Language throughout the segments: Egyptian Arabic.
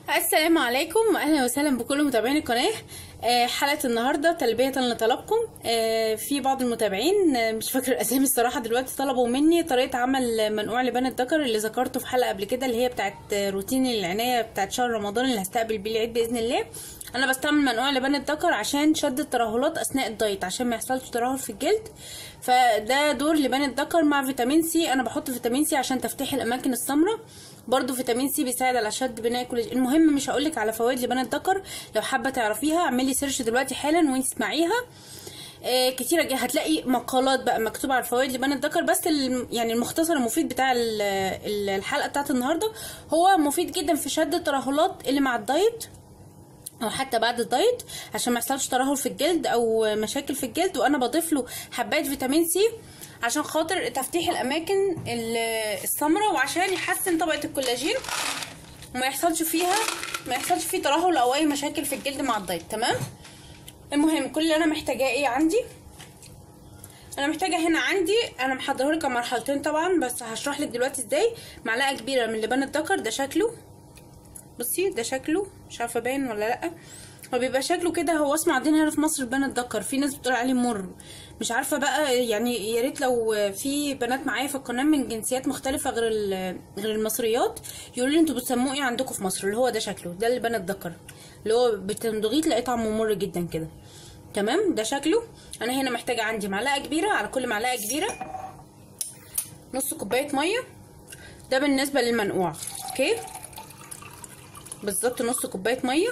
السلام عليكم واهلا وسهلا بكل متابعين القناه آه، حلقه النهارده تلبيه لطلبكم آه، في بعض المتابعين آه، مش فاكر الاسامي الصراحه دلوقتي طلبوا مني طريقه عمل منقوع لبان الذكر اللي ذكرته في حلقه قبل كده اللي هي بتاعت روتين العنايه بتاعت شهر رمضان اللي هستقبل بيه العيد باذن الله انا بستعمل منقوع لبان الذكر عشان شد الترهلات اثناء الدايت عشان ما يحصلش ترهل في الجلد فده دور لبان الذكر مع فيتامين سي انا بحط فيتامين سي عشان تفتيح الاماكن السمراء برضو فيتامين سي بيساعد على شد بناء كولاجين المهم مش هقولك على فوائد لبان الذكر لو حابه تعرفيها اعملي سيرش دلوقتي حالا وانت تسمعيها آه كتيرة جدا هتلاقي مقالات بقى مكتوبة على فوائد لبان الذكر بس ال- يعني المختصر المفيد بتاع ال- ال- الحلقة بتاعت النهاردة هو مفيد جدا في شد الترهلات اللي مع الدايت او حتى بعد الدايت عشان ما يحصلش ترهل في الجلد او مشاكل في الجلد وانا بضيف له حبات فيتامين سي عشان خاطر تفتيح الاماكن ال- السمراء وعشان يحسن طبقه الكولاجين وما يحصلش فيها ما يحصلش فيه ترهل او اي مشاكل في الجلد مع الدايت تمام المهم كل اللي انا محتاجاه ايه عندي انا محتاجه هنا عندي انا محضره لك مرحلتين طبعا بس هشرح لك دلوقتي ازاي معلقه كبيره من لبان الذكر ده شكله بصي ده شكله مش عارفه باين ولا لا هو بيبقى شكله كده هو اسمه عندنا هنا في مصر بان الذكر في ناس بتقول عليه مر مش عارفه بقى يعني يا ريت لو في بنات معايا في القناه من جنسيات مختلفه غير ال- غير المصريات يقولوا لي انتوا بتسموه ايه عندكم في مصر اللي هو ده شكله ده اللي بان الذكر اللي هو بتندغيه تلاقيه طعمه مر جدا كده تمام ده شكله انا هنا محتاجه عندي معلقه كبيره على كل معلقه كبيره نص كوبايه ميه ده بالنسبه للمنقوع اوكي بالظبط نص كوبايه ميه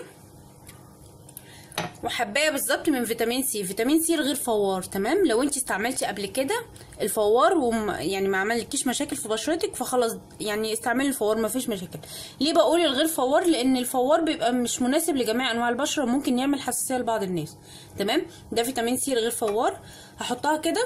وحبايه بالظبط من فيتامين سي فيتامين سي الغير فوار تمام لو انت استعملتي قبل كده الفوار وم يعني ما عملكيش مشاكل في بشرتك فخلاص يعني استعملي الفوار ما فيش مشاكل ليه بقول الغير فوار لان الفوار بيبقى مش مناسب لجميع انواع البشره وممكن يعمل حساسيه لبعض الناس تمام ده فيتامين سي الغير فوار هحطها كده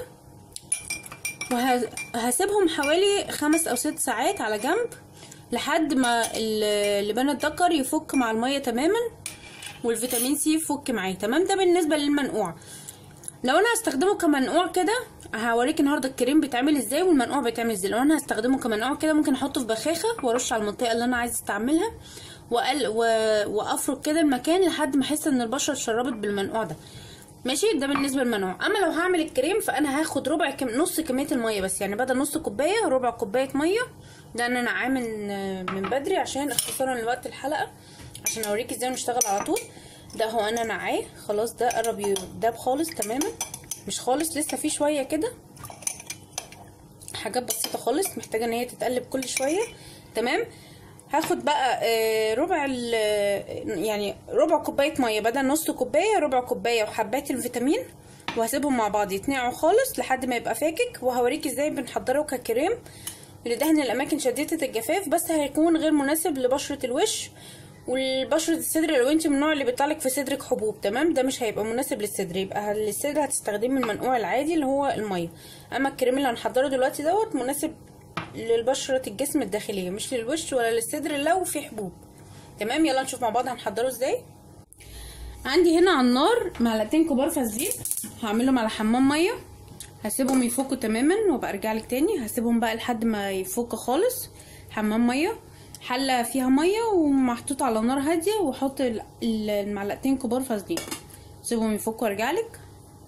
وهسيبهم حوالي خمس او ست ساعات على جنب لحد ما ال- لبان الذكر يفك مع الميه تماما والفيتامين سي يفك معاه تمام ده بالنسبه للمنقوع لو انا هستخدمه كمنقوع كده هوريك النهارده الكريم بيتعمل ازاي والمنقوع بيتعمل ازاي لو انا هستخدمه كمنقوع كده ممكن احطه في بخاخه وارش على المنطقه اللي انا عايزه استعملها وأل... و... وافرك كده المكان لحد ما احس ان البشره اتشربت بالمنقوع ده ماشي ده بالنسبه للمنقوع اما لو هعمل الكريم فانا هاخد ربع كم... نص كميه الميه بس يعني بدل نص كوبايه ربع كوبايه ميه ده انا عامل من بدري عشان اختصارا لوقت الحلقه عشان اوريك ازاي نشتغل على طول ده هو انا نعاه خلاص ده قرب يداب خالص تماما مش خالص لسه في شويه كده حاجات بسيطه خالص محتاجه ان هي تتقلب كل شويه تمام هاخد بقى آه، ربع ال يعني ربع كوبايه ميه بدل نص كوبايه ربع كوبايه وحبات الفيتامين وهسيبهم مع بعض يتنقعوا خالص لحد ما يبقى فاكك وهوريك ازاي بنحضره ككريم لدهن الاماكن شديده الجفاف بس هيكون غير مناسب لبشره الوش والبشرة الصدر لو انت من النوع اللي بيطلعلك في صدرك حبوب تمام ده مش هيبقى مناسب للصدر يبقى للصدر هتستخدمي المنقوع العادي اللي هو الميه اما الكريم اللي هنحضره دلوقتي دوت مناسب للبشرة الجسم الداخلية مش للوش ولا للصدر لو في حبوب تمام يلا نشوف مع بعض هنحضره ازاي عندي هنا على النار معلقتين كبار فازلين هعملهم على حمام ميه هسيبهم يفكوا تماما وابقى ارجع لك تاني هسيبهم بقى لحد ما يفك خالص حمام ميه حله فيها ميه ومحطوط على نار هاديه واحط ال- ال- المعلقتين كبار فازلين سيبهم يفكوا وارجع لك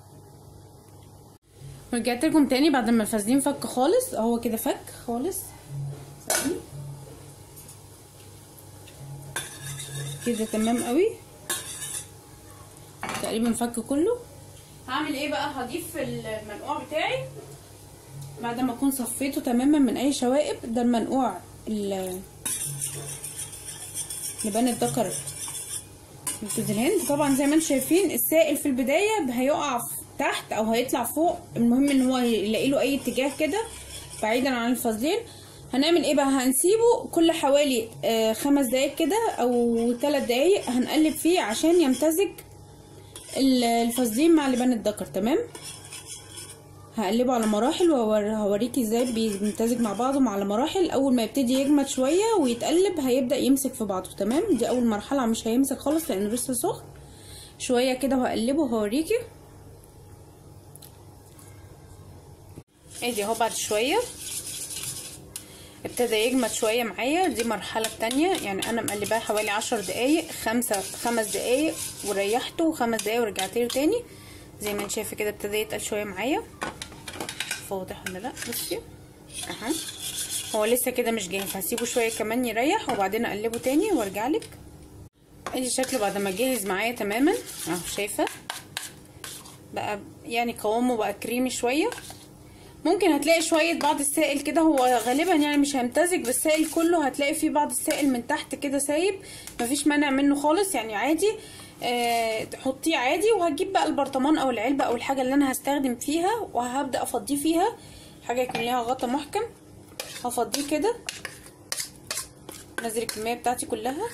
ورجعت لكم تاني بعد ما الفازلين فك خالص هو كده فك خالص ثانية. كده تمام قوي تقريبا فك كله هعمل ايه بقى هضيف المنقوع بتاعي بعد ما اكون صفيته تماما من اي شوائب ده المنقوع ال- لبان الذكر جوز الهند طبعا زي ما انتم شايفين السائل في البدايه هيقع في- تحت او هيطلع فوق المهم ان هو يلاقي له اي اتجاه كده بعيدا عن الفازلين هنعمل ايه بقى هنسيبه كل حوالي آه، خمس دقايق كده او ثلاث دقايق هنقلب فيه عشان يمتزج ال- الفازلين مع لبان الذكر تمام هقلبه على مراحل وهوريكي ازاي بيمتزج مع بعضه على مراحل اول ما يبتدي يجمد شويه ويتقلب هيبدا يمسك في بعضه تمام دي اول مرحله مش هيمسك خالص لانه لسه سخن شويه كده وهقلبه وهوريكي ادي اهو بعد شويه ابتدى يجمد شويه معايا دي مرحله تانية يعني انا مقلباه حوالي عشر دقايق خمسة خمس دقايق وريحته خمس دقايق ورجعت له تاني زي ما انت شايفه كده ابتدى يتقل شويه معايا واضح ولا لا بصي اها هو لسه كده مش جاهز هسيبه شويه كمان يريح وبعدين اقلبه تاني وارجع لك ادي شكله بعد ما جهز معايا تماما اهو شايفه بقى يعني قوامه بقى كريمي شويه ممكن هتلاقي شويه بعض السائل كده هو غالبا يعني مش هيمتزج بالسائل كله هتلاقي فيه بعض السائل من تحت كده سايب مفيش مانع منه خالص يعني عادي آه تحطيه عادي وهجيب بقى البرطمان او العلبه او الحاجه اللي انا هستخدم فيها وهبدا افضيه فيها حاجه يكون ليها غطا محكم هفضيه كده انزل الكميه بتاعتي كلها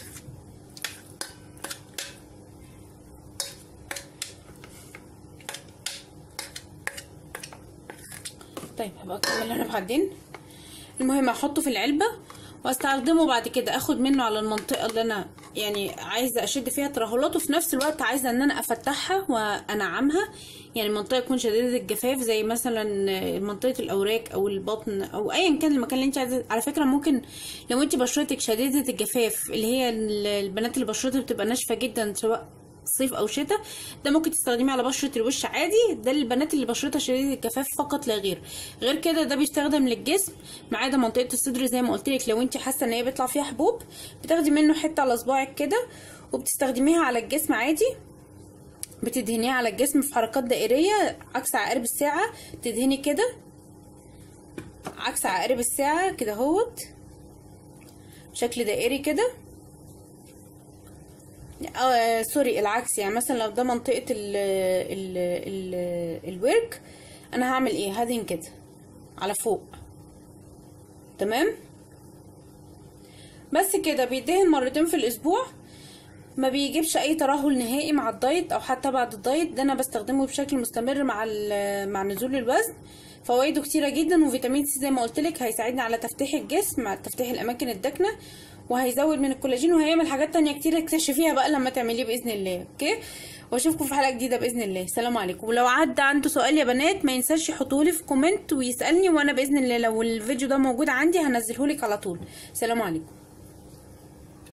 طيب هبقى اكمل انا بعدين المهم احطه في العلبه واستخدمه بعد كده اخد منه على المنطقه اللي انا يعني عايزه اشد فيها ترهلات وفي نفس الوقت عايزه ان انا افتحها وانعمها يعني منطقه تكون شديده الجفاف زي مثلا منطقه الاوراق او البطن او ايا كان المكان اللي انت عايزه على فكره ممكن لو انت بشرتك شديده الجفاف اللي هي البنات اللي بشرتها بتبقى ناشفه جدا سواء صيف او شتاء ده ممكن تستخدميه على بشره الوش عادي ده للبنات اللي بشرتها شديده الجفاف فقط لا غير غير كده ده بيستخدم للجسم ما عدا منطقه الصدر زي ما قلت لك لو انت حاسه ان هي بيطلع فيها حبوب بتاخدي منه حته على صباعك كده وبتستخدميها على الجسم عادي بتدهنيها على الجسم في حركات دائريه عكس عقارب الساعه تدهني كده عكس عقارب الساعه كده اهوت بشكل دائري كده آه سوري العكس يعني مثلا لو ده منطقة ال ال ال الورك انا هعمل ايه هدهن كده على فوق تمام بس كده بيدهن مرتين في الاسبوع ما بيجيبش اي ترهل نهائي مع الدايت او حتى بعد الدايت ده انا بستخدمه بشكل مستمر مع مع نزول الوزن فوائده كتيره جدا وفيتامين سي زي ما قلت لك هيساعدني على تفتيح الجسم مع تفتيح الاماكن الداكنه وهيزود من الكولاجين وهيعمل حاجات تانية كتير اكتشفيها بقى لما تعمليه باذن الله اوكي واشوفكم في حلقه جديده باذن الله سلام عليكم ولو عدى عنده سؤال يا بنات ما ينساش يحطولي في كومنت ويسالني وانا باذن الله لو الفيديو ده موجود عندي هنزلهولك على طول سلام عليكم